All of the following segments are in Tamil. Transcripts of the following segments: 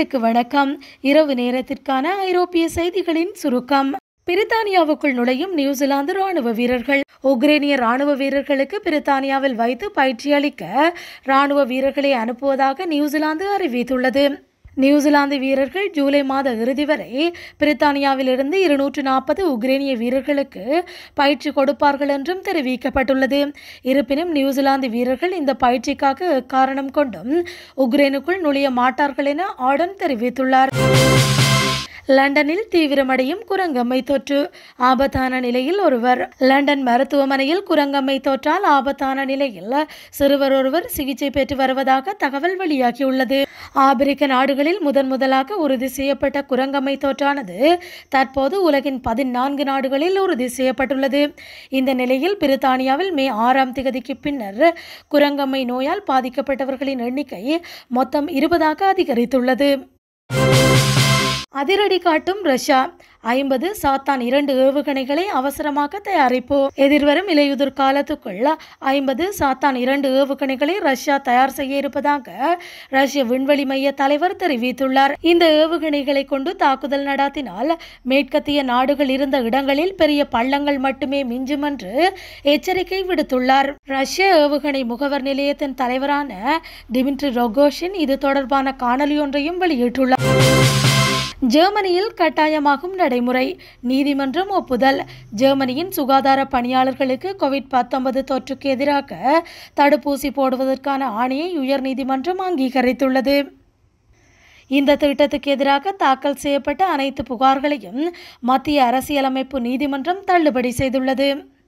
நேயர்களுக்கு வணக்கம் இரவு நேரத்திற்கான ஐரோப்பிய செய்திகளின் சுருக்கம் பிரித்தானியாவுக்குள் நுழையும் நியூசிலாந்து ராணுவ வீரர்கள் உக்ரைனிய ராணுவ வீரர்களுக்கு பிரித்தானியாவில் வைத்து பயிற்சி அளிக்க ராணுவ வீரர்களை அனுப்புவதாக நியூசிலாந்து அறிவித்துள்ளது நியூசிலாந்து வீரர்கள் ஜூலை மாத இறுதி வரை பிரித்தானியாவிலிருந்து இருநூற்று நாற்பது உக்ரைனிய வீரர்களுக்கு பயிற்சி கொடுப்பார்கள் என்றும் தெரிவிக்கப்பட்டுள்ளது இருப்பினும் நியூசிலாந்து வீரர்கள் இந்த பயிற்சிக்காக எக்காரணம் கொண்டும் உக்ரைனுக்குள் நுழைய மாட்டார்கள் என ஆர்டன் தெரிவித்துள்ளார் லண்டனில் தீவிரமடையும் குரங்கம்மை தொற்று ஆபத்தான நிலையில் ஒருவர் லண்டன் மருத்துவமனையில் குரங்கம்மை தொற்றால் ஆபத்தான நிலையில் சிறுவர் ஒருவர் சிகிச்சை பெற்று வருவதாக தகவல் வெளியாகியுள்ளது ஆப்பிரிக்க நாடுகளில் முதன் முதலாக உறுதி செய்யப்பட்ட குரங்கம்மை தொற்றானது தற்போது உலகின் பதினான்கு நாடுகளில் உறுதி செய்யப்பட்டுள்ளது இந்த நிலையில் பிரித்தானியாவில் மே ஆறாம் திகதிக்கு பின்னர் குரங்கம்மை நோயால் பாதிக்கப்பட்டவர்களின் எண்ணிக்கை மொத்தம் இருபதாக அதிகரித்துள்ளது அதிரடி காட்டும் ரஷ்யா ஐம்பது சாத்தான் இரண்டு ஏவுகணைகளை அவசரமாக தயாரிப்பு எதிர்வரும் இலையுதிர் காலத்துக்குள் ஐம்பது சாத்தான் இரண்டு ஏவுகணைகளை ரஷ்யா தயார் செய்ய இருப்பதாக ரஷ்ய விண்வெளி மைய தலைவர் தெரிவித்துள்ளார் இந்த ஏவுகணைகளை கொண்டு தாக்குதல் நடாத்தினால் மேற்கத்திய நாடுகள் இருந்த இடங்களில் பெரிய பள்ளங்கள் மட்டுமே மிஞ்சும் என்று எச்சரிக்கை விடுத்துள்ளார் ரஷ்ய ஏவுகணை முகவர் நிலையத்தின் தலைவரான டிமிட்ரி ரொகோஷின் இது தொடர்பான காணொலி ஒன்றையும் வெளியிட்டுள்ளார் ஜெர்மனியில் கட்டாயமாகும் நடைமுறை நீதிமன்றம் ஒப்புதல் ஜெர்மனியின் சுகாதார பணியாளர்களுக்கு கோவிட் பத்தொன்பது தொற்றுக்கு எதிராக தடுப்பூசி போடுவதற்கான ஆணையை உயர் நீதிமன்றம் அங்கீகரித்துள்ளது இந்த திட்டத்துக்கு எதிராக தாக்கல் செய்யப்பட்ட அனைத்து புகார்களையும் மத்திய அரசியலமைப்பு நீதிமன்றம் தள்ளுபடி செய்துள்ளது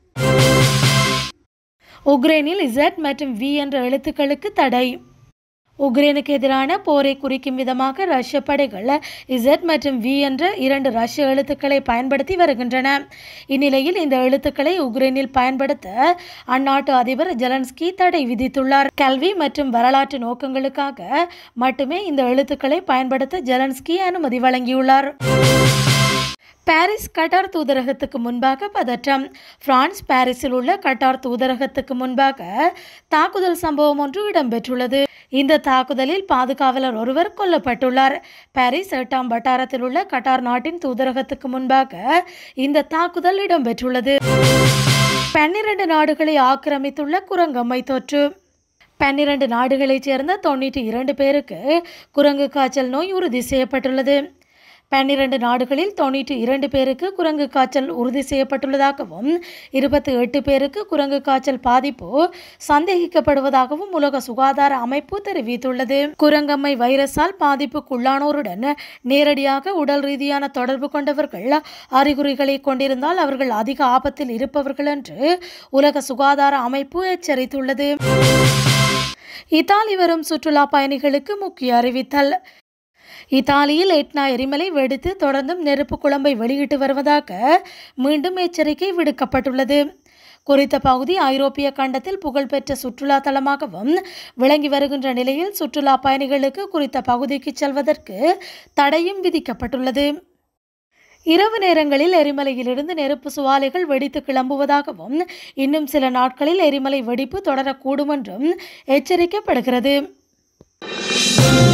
உக்ரைனில் இசட் மற்றும் வி என்ற எழுத்துக்களுக்கு தடை உக்ரைனுக்கு எதிரான போரை குறிக்கும் விதமாக ரஷ்ய படைகள் இசட் மற்றும் வி என்ற இரண்டு ரஷ்ய எழுத்துக்களை பயன்படுத்தி வருகின்றன இந்நிலையில் இந்த எழுத்துக்களை உக்ரைனில் பயன்படுத்த அந்நாட்டு அதிபர் ஜெலன்ஸ்கி தடை விதித்துள்ளார் கல்வி மற்றும் வரலாற்று நோக்கங்களுக்காக மட்டுமே இந்த எழுத்துக்களை பயன்படுத்த ஜெலன்ஸ்கி அனுமதி வழங்கியுள்ளார் பாரிஸ் கட்டார் தூதரகத்துக்கு முன்பாக பதற்றம் பிரான்ஸ் பாரிஸில் உள்ள கட்டார் தூதரகத்துக்கு முன்பாக தாக்குதல் சம்பவம் ஒன்று இடம்பெற்றுள்ளது இந்த தாக்குதலில் பாதுகாவலர் ஒருவர் கொல்லப்பட்டுள்ளார் பாரிஸ் எட்டாம் வட்டாரத்தில் உள்ள கட்டார் நாட்டின் தூதரகத்துக்கு முன்பாக இந்த தாக்குதல் இடம்பெற்றுள்ளது பன்னிரண்டு நாடுகளை ஆக்கிரமித்துள்ள குரங்கம்மை தொற்று பன்னிரண்டு நாடுகளைச் சேர்ந்த தொண்ணூற்றி இரண்டு பேருக்கு குரங்கு காய்ச்சல் நோய் உறுதி செய்யப்பட்டுள்ளது பன்னிரண்டு நாடுகளில் தொண்ணூற்றி இரண்டு பேருக்கு குரங்கு காய்ச்சல் உறுதி செய்யப்பட்டுள்ளதாகவும் இருபத்தி எட்டு பேருக்கு குரங்கு காய்ச்சல் பாதிப்பு சந்தேகிக்கப்படுவதாகவும் உலக சுகாதார அமைப்பு தெரிவித்துள்ளது குரங்கம்மை வைரஸால் பாதிப்புக்குள்ளானோருடன் நேரடியாக உடல் ரீதியான தொடர்பு கொண்டவர்கள் அறிகுறிகளை கொண்டிருந்தால் அவர்கள் அதிக ஆபத்தில் இருப்பவர்கள் என்று உலக சுகாதார அமைப்பு எச்சரித்துள்ளது இத்தாலி வரும் சுற்றுலா பயணிகளுக்கு முக்கிய அறிவித்தல் இத்தாலியில் எட்னா எரிமலை வெடித்து தொடர்ந்தும் நெருப்பு குழம்பை வெளியிட்டு வருவதாக மீண்டும் எச்சரிக்கை விடுக்கப்பட்டுள்ளது குறித்த பகுதி ஐரோப்பிய கண்டத்தில் புகழ்பெற்ற சுற்றுலா தலமாகவும் விளங்கி வருகின்ற நிலையில் சுற்றுலா பயணிகளுக்கு குறித்த பகுதிக்கு செல்வதற்கு தடையும் விதிக்கப்பட்டுள்ளது இரவு நேரங்களில் எரிமலையிலிருந்து நெருப்பு சுவாலைகள் வெடித்து கிளம்புவதாகவும் இன்னும் சில நாட்களில் எரிமலை வெடிப்பு தொடரக்கூடும் என்றும் எச்சரிக்கப்படுகிறது